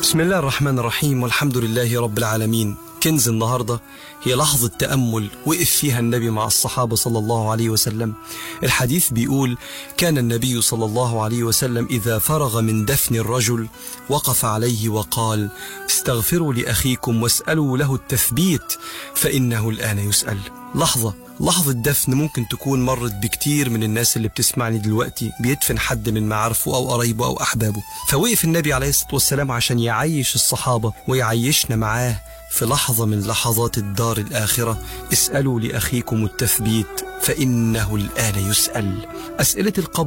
بسم الله الرحمن الرحيم والحمد لله رب العالمين كنز النهاردة هي لحظة تأمل وقف فيها النبي مع الصحابة صلى الله عليه وسلم الحديث بيقول كان النبي صلى الله عليه وسلم إذا فرغ من دفن الرجل وقف عليه وقال استغفروا لأخيكم واسألوا له التثبيت فإنه الآن يسأل لحظة لحظة دفن ممكن تكون مرت بكتير من الناس اللي بتسمعني دلوقتي بيدفن حد من معارفه أو قرايبه أو أحبابه فوقف النبي عليه الصلاة والسلام عشان يعيش الصحابة ويعيشنا معاه في لحظة من لحظات الدار الآخرة اسألوا لأخيكم التثبيت فإنه الآن يسأل أسئلة القبر